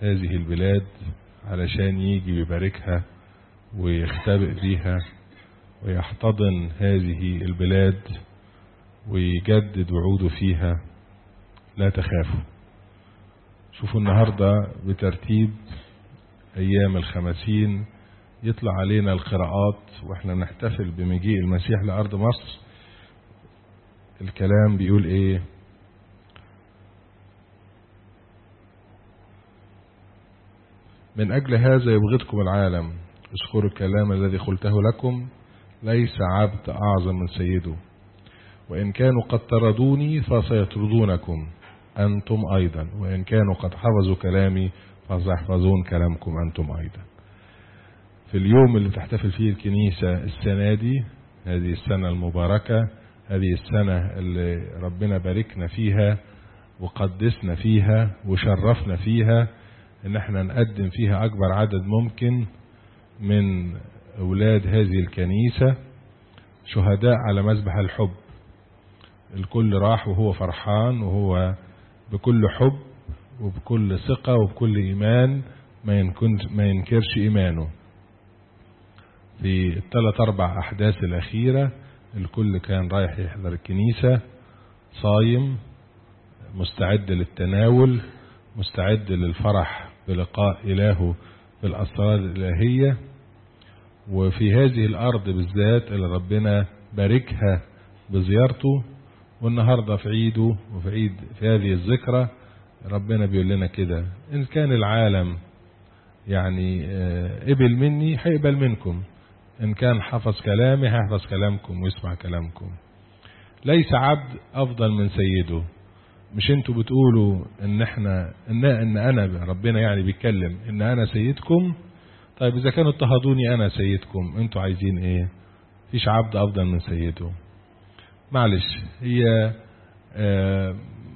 هذه البلاد علشان يجي يباركها ويختبئ بيها ويحتضن هذه البلاد ويجدد وعوده فيها لا تخافوا شوفوا النهاردة بترتيب أيام الخمسين يطلع علينا القراءات واحنا نحتفل بمجيء المسيح لأرض مصر الكلام بيقول ايه من أجل هذا يبغضكم العالم اذكروا الكلام الذي قلته لكم ليس عبد أعظم من سيده وإن كانوا قد طردوني فسيطردونكم أنتم أيضا وإن كانوا قد حفظوا كلامي فسيحفظون كلامكم أنتم أيضا في اليوم اللي تحتفل فيه الكنيسة السنة دي هذه السنة المباركة هذه السنة اللي ربنا باركنا فيها وقدسنا فيها وشرفنا فيها ان احنا نقدم فيها اكبر عدد ممكن من اولاد هذه الكنيسة شهداء على مذبح الحب الكل راح وهو فرحان وهو بكل حب وبكل ثقة وبكل إيمان ما, ما ينكرش إيمانه في الثلاث أربع أحداث الأخيرة الكل كان رايح يحضر الكنيسة صايم مستعد للتناول مستعد للفرح بلقاء إلهه بالأسرار الإلهية وفي هذه الأرض بالذات اللي ربنا باركها بزيارته والنهاردة في عيده وفي عيد في هذه الذكرى ربنا بيقول لنا كده إن كان العالم يعني قبل مني هيقبل منكم إن كان حفظ كلامي هيحفظ كلامكم ويسمع كلامكم ليس عبد أفضل من سيده مش انتوا بتقولوا ان احنا ان, ان انا ربنا يعني بيتكلم ان انا سيدكم طيب اذا كانوا اضطهدوني انا سيدكم انتوا عايزين ايه فيش عبد افضل من سيده معلش هي آه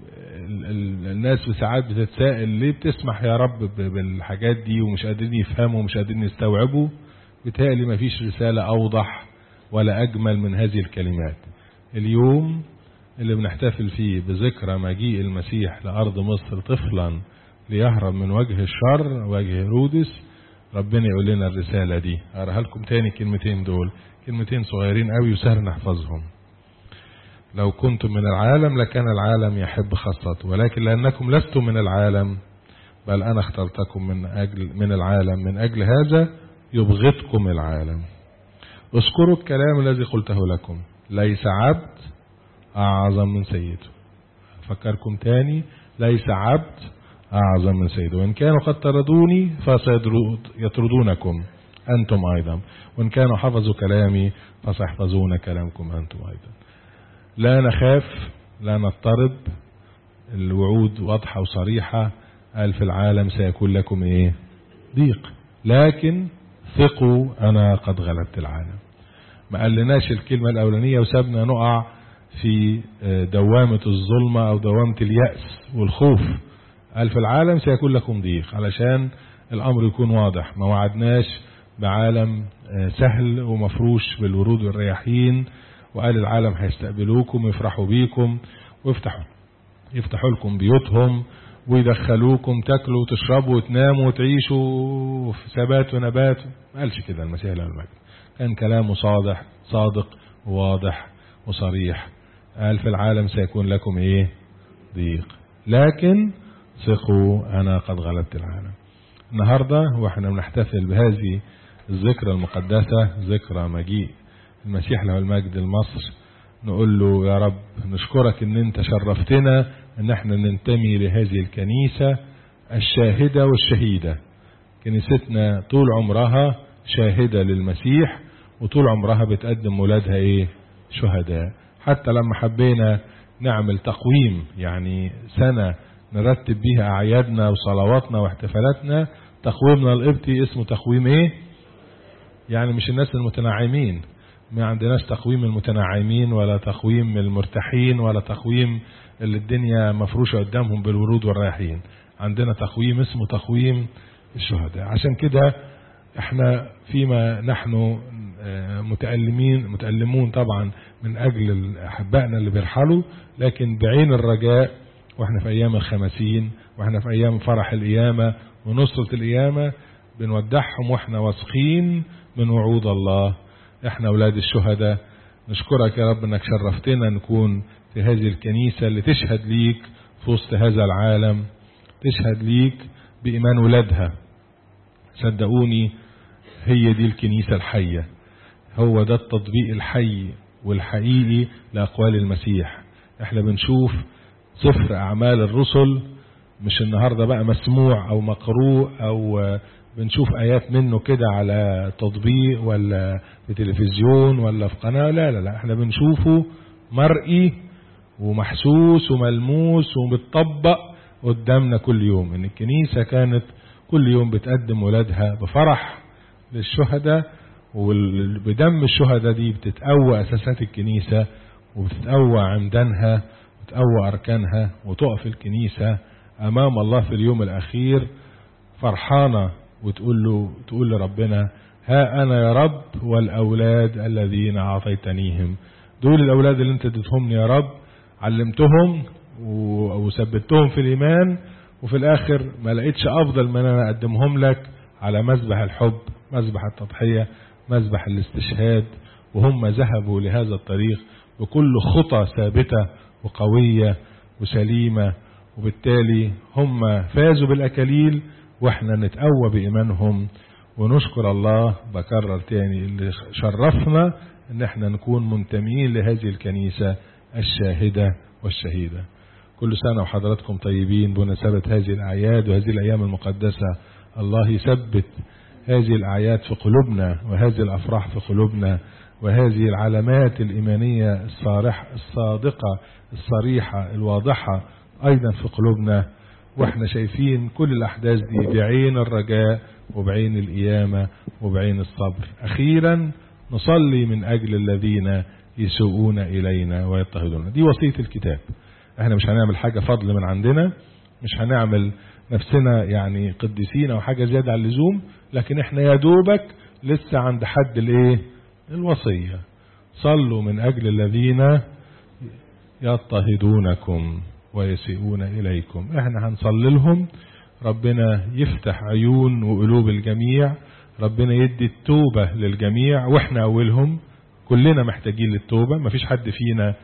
الناس ساعات بتتساءل ليه بتسمح يا رب بالحاجات دي ومش قادرين يفهموا ومش قادرين يستوعبوا بتهيألي مفيش رسالة أوضح ولا أجمل من هذه الكلمات اليوم اللي بنحتفل فيه بذكرى مجيء المسيح لأرض مصر طفلا ليهرب من وجه الشر وجه هيرودس ربنا يقول لنا الرسالة دي أقراها لكم تاني كلمتين دول كلمتين صغيرين قوي وسهل نحفظهم لو كنتم من العالم لكان العالم يحب خاصته ولكن لأنكم لستم من العالم بل أنا اخترتكم من أجل من العالم من أجل هذا يبغضكم العالم اذكروا الكلام الذي قلته لكم ليس عبد أعظم من سيده أفكركم تاني ليس عبد أعظم من سيده وإن كانوا قد طردوني فسيطردونكم أنتم أيضا وإن كانوا حفظوا كلامي فسيحفظون كلامكم أنتم أيضا لا نخاف لا نضطرب الوعود واضحة وصريحة قال في العالم سيكون لكم إيه ضيق لكن ثقوا أنا قد غلبت العالم ما قالناش الكلمة الأولانية وسابنا نقع في دوامة الظلمة أو دوامة اليأس والخوف قال في العالم سيكون لكم ضيق علشان الأمر يكون واضح ما وعدناش بعالم سهل ومفروش بالورود والرياحين وقال العالم هيستقبلوكم ويفرحوا بيكم ويفتحوا يفتحوا لكم بيوتهم ويدخلوكم تاكلوا وتشربوا وتناموا وتعيشوا في ثبات ونبات ما قالش كده المسيح له المجد كان كلامه صادح صادق وواضح وصريح قال في العالم سيكون لكم ايه ضيق لكن ثقوا انا قد غلبت العالم النهاردة واحنا بنحتفل بهذه الذكرى المقدسة ذكرى مجيء المسيح له المجد لمصر نقول له يا رب نشكرك ان انت شرفتنا ان احنا ننتمي لهذه الكنيسة الشاهدة والشهيدة كنيستنا طول عمرها شاهدة للمسيح وطول عمرها بتقدم ولادها ايه شهداء حتى لما حبينا نعمل تقويم يعني سنة نرتب بيها أعيادنا وصلواتنا واحتفالاتنا تقويمنا القبطي اسمه تقويم ايه يعني مش الناس المتنعمين ما عندناش تقويم المتنعمين ولا تقويم المرتاحين ولا تقويم اللي الدنيا مفروشة قدامهم بالورود والرياحين عندنا تقويم اسمه تقويم الشهداء عشان كده احنا فيما نحن متألمين متألمون طبعا من أجل أحبائنا اللي بيرحلوا لكن بعين الرجاء واحنا في أيام الخمسين واحنا في أيام فرح القيامة ونصرة القيامة بنودعهم واحنا واثقين من وعود الله احنا اولاد الشهداء نشكرك يا رب انك شرفتنا نكون في هذه الكنيسة اللي تشهد ليك في وسط هذا العالم تشهد ليك بإيمان ولادها صدقوني هي دي الكنيسة الحية هو ده التطبيق الحي والحقيقي لأقوال المسيح احنا بنشوف سفر أعمال الرسل مش النهاردة بقى مسموع أو مقروء أو بنشوف آيات منه كده على تطبيق ولا في تلفزيون ولا في قناة لا لا لا احنا بنشوفه مرئي ومحسوس وملموس ومتطبق قدامنا كل يوم ان الكنيسة كانت كل يوم بتقدم ولادها بفرح للشهداء وبدم الشهداء دي بتتقوى اساسات الكنيسة وبتتقوى عمدانها وتقوى اركانها وتقف الكنيسة امام الله في اليوم الاخير فرحانة وتقول له تقول لربنا ها انا يا رب والاولاد الذين اعطيتنيهم دول الاولاد اللي انت اديتهم يا رب علمتهم وثبتهم في الايمان وفي الاخر ما لقيتش افضل من انا اقدمهم لك على مذبح الحب مذبح التضحيه مذبح الاستشهاد وهم ذهبوا لهذا الطريق بكل خطى ثابته وقويه وسليمه وبالتالي هم فازوا بالاكاليل واحنا نتقوى بايمانهم ونشكر الله بكرر تاني اللي شرفنا ان احنا نكون منتمين لهذه الكنيسة الشاهدة والشهيدة كل سنة وحضراتكم طيبين بمناسبة هذه الأعياد وهذه الأيام المقدسة الله يثبت هذه الأعياد في قلوبنا وهذه الأفراح في قلوبنا وهذه العلامات الإيمانية الصارح الصادقة الصريحة الواضحة أيضا في قلوبنا واحنا شايفين كل الأحداث دي بعين الرجاء وبعين القيامة وبعين الصبر أخيرا نصلي من أجل الذين يسوءون إلينا ويضطهدون دي وصية الكتاب احنا مش هنعمل حاجة فضل من عندنا مش هنعمل نفسنا يعني قديسين او حاجة زيادة على اللزوم لكن احنا يا دوبك لسه عند حد الايه الوصية صلوا من اجل الذين يضطهدونكم ويسيئون اليكم احنا هنصلي لهم ربنا يفتح عيون وقلوب الجميع ربنا يدي التوبة للجميع واحنا اولهم كلنا محتاجين للتوبة مفيش حد فينا